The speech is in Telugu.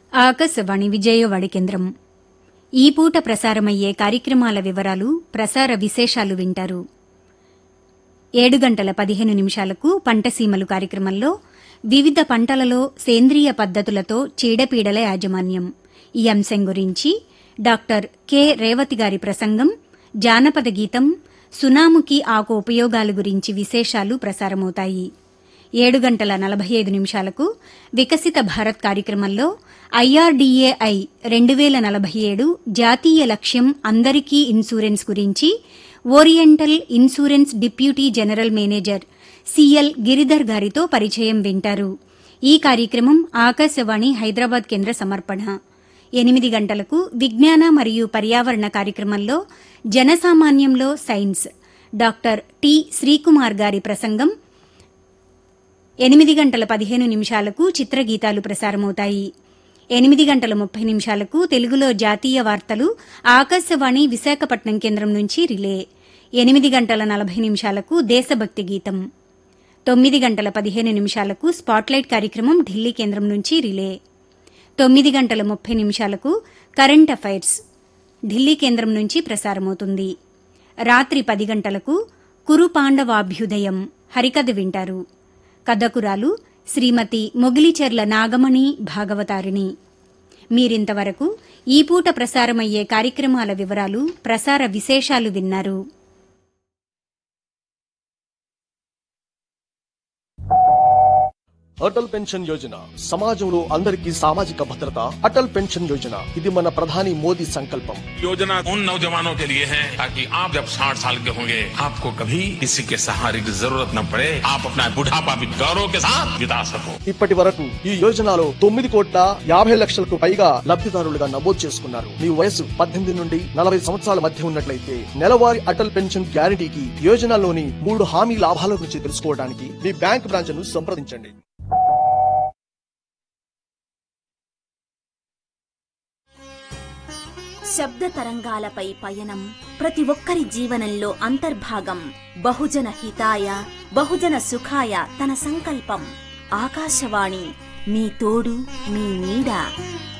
ఆకాశవాణి విజయవాడి కేంద్రం ఈ పూట ప్రసారమయ్యే కార్యక్రమాల వివరాలు ప్రసార విశేషాలు వింటారు ఏడు గంటల పదిహేను నిమిషాలకు పంటసీమలు కార్యక్రమంలో వివిధ పంటలలో సేంద్రియ పద్దతులతో చీడపీడల యాజమాన్యం ఈ అంశం గురించి డాక్టర్ కె రేవతి గారి ప్రసంగం జానపద గీతం సునాముకి ఆకు ఉపయోగాల గురించి విశేషాలు ప్రసారమవుతాయి ఏడు గంటల నలభై ఐదు నిమిషాలకు వికసిత భారత్ కార్యక్రమంలో ఐఆర్డీఏఐ రెండు వేల నలభై ఏడు జాతీయ లక్ష్యం అందరికీ ఇన్సూరెన్స్ గురించి oriental insurance deputy general manager CL Giridhar గారితో పరిచయం వింటారు ఈ కార్యక్రమం ఆకాశవాణి హైదరాబాద్ కేంద్ర సమర్పణ ఎనిమిది గంటలకు విజ్ఞాన మరియు పర్యావరణ కార్యక్రమంలో జనసామాన్యంలో సైన్స్ డాక్టర్ టి శ్రీకుమార్ గారి ప్రసంగం ఎనిమిది గంటల పదిహేను నిమిషాలకు చిత్రగీతాలు ప్రసారమవుతాయి ఎనిమిది గంటల ముప్పై నిమిషాలకు తెలుగులో జాతీయ వార్తలు ఆకాశవాణి విశాఖపట్నం కేంద్రం నుంచి రిలే ఎనిమిది గంటల నలభై నిమిషాలకు దేశభక్తి గీతం తొమ్మిది గంటల పదిహేను నిమిషాలకు స్పాట్లైట్ కార్యక్రమం ఢిల్లీ కేంద్రం నుంచి రిలే తొమ్మిది గంటల ముప్పై నిమిషాలకు కరెంట్ అఫైర్స్ ఢిల్లీ కేంద్రం నుంచి ప్రసారమవుతుంది రాత్రి పది గంటలకు కురు పాండవాభ్యుదయం హరికథ వింటారు కథకురాలు శ్రీమతి మొగిలిచెర్ల నాగమణి భాగవతారిణి మీరింతవరకు ఈ పూట ప్రసారమయ్యే కార్యక్రమాల వివరాలు ప్రసార విశేషాలు విన్నారు అటల్ పెన్షన్ యోజన సమాజంలో అందరికీ సామాజిక భద్రత అటల్ పెన్షన్ యోజన ఇది మన ప్రధాని మోదీ సంకల్పం योजना उन नौजवानों के लिए है ताकि आप जब 60 साल के होंगे आपको कभी किसी के सहारे की जरूरत न पड़े आप अपना बुढ़ापा भी गौरव के साथ बिता सको ఇప్పటి వరకు ఈ యోజనలో తొమ్మిది కోట్ల యాభై లక్షలకు పైగా లబ్ధిదారులుగా నమోదు చేసుకున్నారు మీ వయసు పద్దెనిమిది నుండి నలభై సంవత్సరాల మధ్య ఉన్నట్లయితే నెలవారీ అటల్ పెన్షన్ గ్యారంటీకి యోజనలోని మూడు హామీ లాభాల గురించి తెలుసుకోవడానికి మీ బ్యాంక్ బ్రాంచ్ ను సంప్రదించండి శబ్ద తరంగాలపై పయనం ప్రతి ఒక్కరి జీవనంలో అంతర్భాగం బహుజన హితాయ బహుజన సుఖాయ తన సంకల్పం ఆకాశవాణి మీ తోడు మీ నీడ